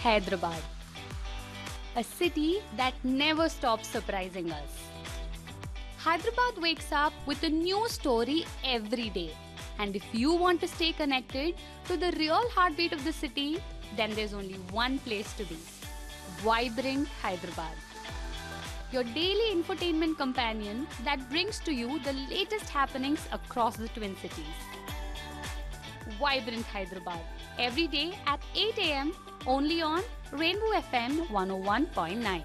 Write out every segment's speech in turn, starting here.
Hyderabad, a city that never stops surprising us. Hyderabad wakes up with a new story every day. And if you want to stay connected to the real heartbeat of the city, then there's only one place to be Vibrant Hyderabad. Your daily infotainment companion that brings to you the latest happenings across the Twin Cities. Vibrant Hyderabad, every day at 8 am, only on Rainbow FM 101.9.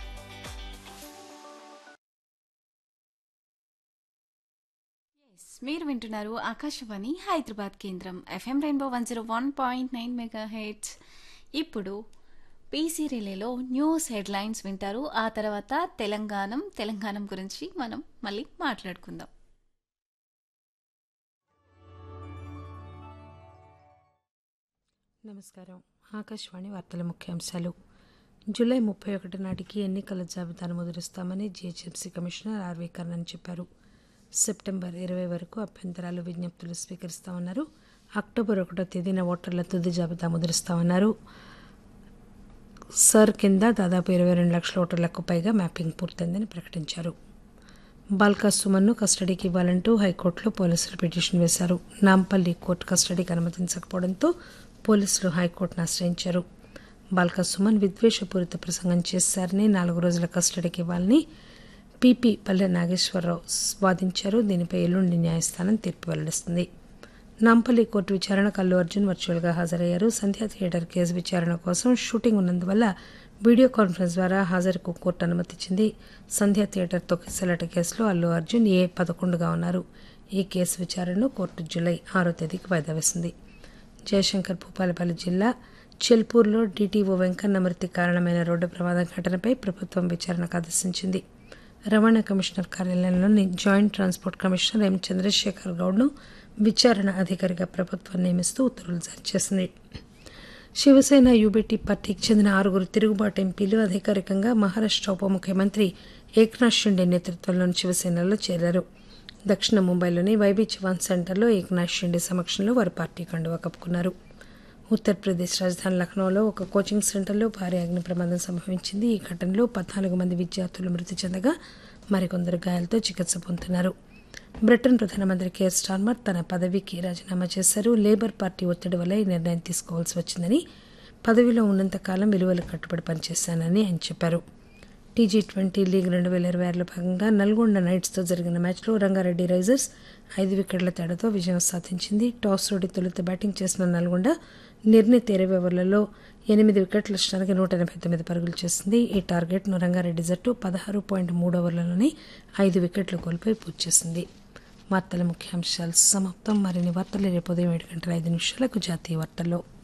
మీరు వింటున్నారు ఆకాశవాణి హైదరాబాద్ కేంద్రం FM rainbow one zero one point nine megahertz ఇప్పుడు PC రిలేలో news headlines వింటారు ఆ తర్వాత తెలంగాణ తెలంగాణ గురించి మనం మళ్ళీ మాట్లాడుకుందాం నమస్కారం ఆకాశవాణి వార్తల ముఖ్యాంశాలు జూలై ముప్పై ఒకటి నాటికి ఎన్నికల జాబితాను ముద్రిస్తామని జీహెచ్ఎంసీ కమిషనర్ ఆర్వీ కర్ణన్ చెప్పారు సెప్టెంబర్ ఇరవై వరకు అభ్యంతరాలు విజ్ఞప్తులు స్వీకరిస్తామన్నారు అక్టోబర్ ఒకటో తేదీన ఓటర్ల తుది జాబితా ముద్రిస్తామన్నారు సర్ కింద దాదాపు ఇరవై రెండు లక్షల ఓటర్లకు పైగా మ్యాపింగ్ పూర్తయిందని ప్రకటించారు బాల్కా సుమన్ను కస్టడీకి ఇవ్వాలంటూ హైకోర్టులో పోలీసులు పిటిషన్ వేశారు నాంపల్లి కోర్టు కస్టడీకి అనుమతించకపోవడంతో పోలీసులు హైకోర్టును ఆశ్రయించారు బాల్కా సుమన్ విద్వేషపూరిత ప్రసంగం చేశారని నాలుగు రోజుల కస్టడీకి ఇవ్వాలని పీపీ పల్లె నాగేశ్వరరావు వాదించారు దీనిపై ఎల్లుండి న్యాయస్థానం తీర్పు వెల్లడిస్తుంది నాంపల్లి కోర్టు విచారణకు అల్లు అర్జున్ వర్చువల్గా హాజరయ్యారు సంధ్యా థియేటర్ కేసు విచారణ కోసం షూటింగ్ ఉన్నందువల్ల వీడియో కాన్ఫరెన్స్ ద్వారా హాజరుకు కోర్టు అనుమతిచ్చింది సంధ్యా థియేటర్ తొక్కిసలాట కేసులో అల్లు అర్జున్ ఏ పదకొండుగా ఉన్నారు ఈ కేసు విచారణను కోర్టు జూలై ఆరో తేదీకి వాయిదా వేసింది జయశంకర్ భూపాలపల్లి జిల్లా చెల్పూర్లో డీటీఓ వెంకన్న మృతి కారణమైన రోడ్డు ప్రమాదం ఘటనపై ప్రభుత్వం విచారణకు ఆదేశించింది రవాణా కమిషనర్ కార్యాలయంలోని joint transport commissioner M Chandrasekhar గౌడ్ను విచారణ అధికారిగా ప్రభుత్వం నియమిస్తూ ఉత్తర్వులు జారీ చేసింది శివసేన యూబీటీ పార్టీకి చెందిన ఆరుగురు తిరుగుబాటు ఎంపీలు అధికారికంగా మహారాష్ట్ర ఉప ముఖ్యమంత్రి ఏక్నాథ్ షిండే నేతృత్వంలోని శివసేనలో చేరారు దక్షిణ ముంబైలోని వైబీ చవాన్ సెంటర్లో ఏక్నాథ్ షిండే సమక్షంలో వారు పార్టీ కండువా కప్పుకున్నారు ఉత్తరప్రదేశ్ రాజధాని లక్నోలో ఒక కోచింగ్ సెంటర్లో భారీ అగ్ని ప్రమాదం సంభవించింది ఈ ఘటనలో పద్నాలుగు మంది విద్యార్థులు మృతి చెందగా మరికొందరు గాయాలతో చికిత్స పొందుతున్నారు బ్రిటన్ ప్రధానమంత్రి కేర్ స్టార్మర్ తన పదవికి రాజీనామా చేశారు లేబర్ పార్టీ ఒత్తిడి వల్ల ఈ నిర్ణయం తీసుకోవాల్సి వచ్చిందని పదవిలో ఉన్నంతకాలం విలువలు కట్టుబడి పనిచేశానని ఆయన చెప్పారు టీజీ ట్వంటీ లీగ్ రెండు వేల ఇరవై ఆరులో భాగంగా నల్గొండ నైట్స్తో జరిగిన మ్యాచ్లో రంగారెడ్డి రైజర్స్ ఐదు వికెట్ల తేడాతో విజయం సాధించింది టాస్ ఓడి తొలుత బ్యాటింగ్ చేసిన నల్గొండ నిర్ణీత ఇరవై ఓవర్లలో ఎనిమిది వికెట్ల నష్టానికి నూట ఎనభై తొమ్మిది పరుగులు చేసింది ఈ టార్గెట్ను రంగారెడ్డి జట్టు పదహారు పాయింట్ మూడు ఓవర్లలోనే ఐదు వికెట్లు కోల్పోయి పూర్తి చేసింది వార్తల ముఖ్యాంశాలు సమాప్తం మరిన్ని వార్తలు రేపు ఉదయం ఏడు గంటల ఐదు నిమిషాలకు జాతీయ వార్తల్లో